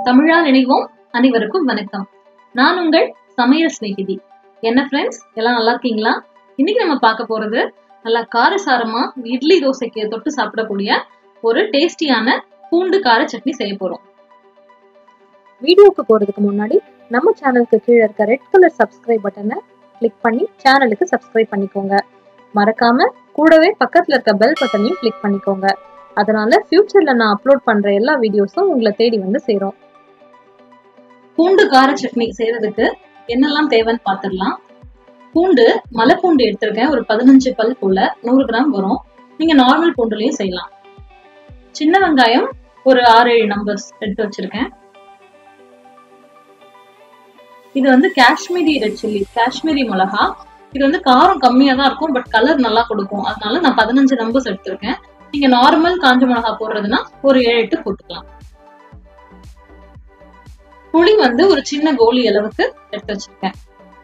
தமிழா நினைவோம் அனைவருக்கும் வணக்கம் நான் உங்கள் சமையல் சிநேகிதி என்ன ஃப்ரெண்ட்ஸ் எல்லாம் நல்லா இருக்கீங்களா இன்னைக்கு நம்ம பார்க்க போறது நல்லா காரசாரமா இட்லி தோசைக்கு தொட்டு சாப்பிடக்கூடிய ஒரு டேஸ்டியான பூண்டு கார சட்னி செய்ய போறோம் வீடியோக்கு போறதுக்கு முன்னாடி நம்ம சேனலுக்கு கீழே இருக்க ரெட் கலர் சப்ஸ்கிரைப் பட்டனை கிளிக் பண்ணி சேனலுக்கு சப்ஸ்கிரைப் பண்ணிக்கோங்க மறக்காம கூடவே பக்கத்துல இருக்க பெல் பட்டனையும் கிளிக் பண்ணிக்கோங்க அதனால ஃபியூச்சர்ல நான் அப்லோட் பண்ற எல்லா வீடியோஸும் உங்களை தேடி வந்து சேரும் பூண்டு கார சட்னி செய்யறதுக்கு என்னெல்லாம் தேவைன்னு பார்த்துடலாம் பூண்டு மலை பூண்டு எடுத்திருக்கேன் ஒரு பதினஞ்சு பல் போல நூறு கிராம் வரும் நீங்க நார்மல் பூண்டுலயும் செய்யலாம் சின்ன வெங்காயம் ஒரு ஆறு ஏழு நம்பர்ஸ் எடுத்து வச்சிருக்கேன் இது வந்து காஷ்மீரி ரெட் சில்லி காஷ்மீரி மிளகா இது வந்து காரம் கம்மியா தான் இருக்கும் பட் கலர் நல்லா கொடுக்கும் அதனால நான் பதினஞ்சு நம்பர்ஸ் எடுத்திருக்கேன் நீங்க நார்மல் காஞ்ச மிளகா போடுறதுன்னா ஒரு ஏழு எட்டு போட்டுக்கலாம் புளி வந்து ஒரு சின்ன கோலி அளவுக்கு எடுத்து வச்சிருக்கேன்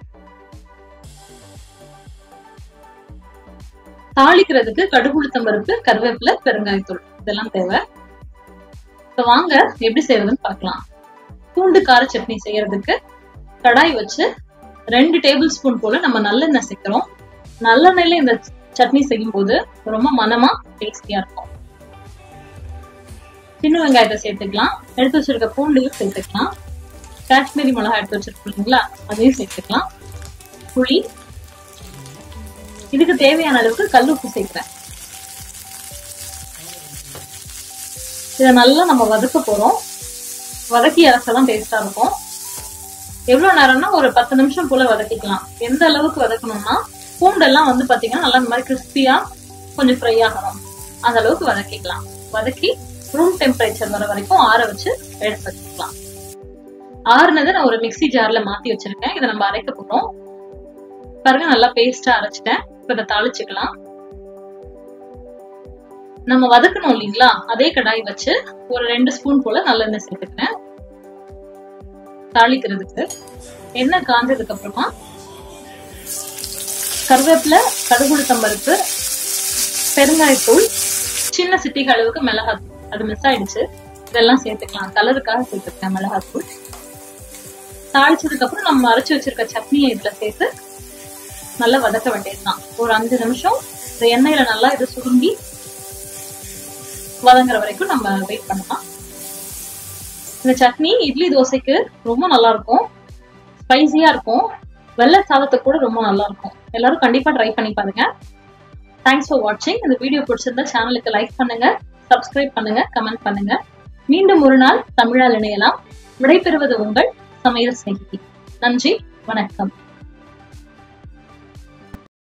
தாளிக்கிறதுக்கு கடுகுளுத்தம் பருப்பு கருவேப்பிலை பெருங்காயத்தூள் இதெல்லாம் தேவை இப்ப வாங்க எப்படி செய்யறதுன்னு பார்க்கலாம் பூண்டு கார சட்னி செய்யறதுக்கு கடாய் வச்சு ரெண்டு டேபிள் ஸ்பூன் போல நம்ம நல்லெண்ணெய் சேர்க்கிறோம் நல்லெண்ணெயில இந்த சட்னி செய்யும் போது ரொம்ப மனமா டேஸ்டியா இருக்கும் சின்ன வெங்காயத்தை சேர்த்துக்கலாம் எடுத்து வச்சிருக்க பூண்டையும் சேர்த்துக்கலாம் காஷ்மீரி மிளகா எடுத்து வச்சிருக்கோம் இல்லைங்களா அதையும் சேர்த்துக்கலாம் புளி இதுக்கு தேவையான அளவுக்கு கல் உப்பு சேர்க்கிறேன் இதை நல்லா நம்ம வதக்க போறோம் வதக்கி அரைச்சதான் டேஸ்டா இருக்கும் எவ்வளவு நேரம்னா ஒரு பத்து நிமிஷம் போல வதக்கிக்கலாம் எந்த அளவுக்கு வதக்கணும்னா பூண்டெல்லாம் வந்து பாத்தீங்கன்னா நல்லா இந்த மாதிரி கிறிஸ்பியா கொஞ்சம் ஃப்ரை ஆகணும் அந்த அளவுக்கு வதக்கிக்கலாம் வதக்கி ரூம் டெம்பரேச்சர் வர வரைக்கும் ஆற வச்சு எடுத்து வச்சுக்கலாம் ஆறுனதை நான் ஒரு மிக்சி ஜார்ல மாத்தி வச்சிருக்கேன் இதை நம்ம அரைக்க போறோம் பாருங்க நல்லா பேஸ்டா அரைச்சிட்டேன் இப்ப இதை தாளிச்சுக்கலாம் நம்ம வதக்கணும் இல்லைங்களா அதே கடாய் வச்சு ஒரு ரெண்டு ஸ்பூன் போல நல்லெண்ணெய் சேர்த்துக்கிறேன் தாளிக்கிறதுக்கு எண்ணெய் காஞ்சதுக்கு அப்புறமா கருவேப்பிலை கடுகுளுத்தம் பருப்பு பெருங்காயத்தூள் சின்ன சிட்டிக்கு அளவுக்கு மிளகாத்தூள் அது மிஸ் ஆயிடுச்சு இதெல்லாம் சேர்த்துக்கலாம் கலருக்காக சேர்த்துக்கிறேன் மிளகாத்தூள் தாளிச்சதுக்கு அப்புறம் நம்ம அரைச்சு வச்சிருக்க சட்னியை இதுல சேர்த்து நல்லா வதக்க வேண்டியதுதான் ஒரு அஞ்சு நிமிஷம் இந்த எண்ணெயில நல்லா இது சுருங்கி வதங்குற வரைக்கும் நம்ம வெயிட் பண்ணலாம் இந்த சட்னி இட்லி தோசைக்கு ரொம்ப நல்லா இருக்கும் ஸ்பைசியா இருக்கும் வெள்ளை சாதத்துக்கு கூட ரொம்ப நல்லா இருக்கும் எல்லாரும் கண்டிப்பா ட்ரை பண்ணி பாருங்க தேங்க்ஸ் ஃபார் வாட்சிங் இந்த வீடியோ பிடிச்சிருந்தா சேனலுக்கு லைக் பண்ணுங்க சப்ஸ்கிரைப் பண்ணுங்க கமெண்ட் பண்ணுங்க மீண்டும் ஒரு நாள் தமிழால் இணையலாம் விடைபெறுவது உங்கள் சமையல் சிநேகிதி நன்றி வணக்கம்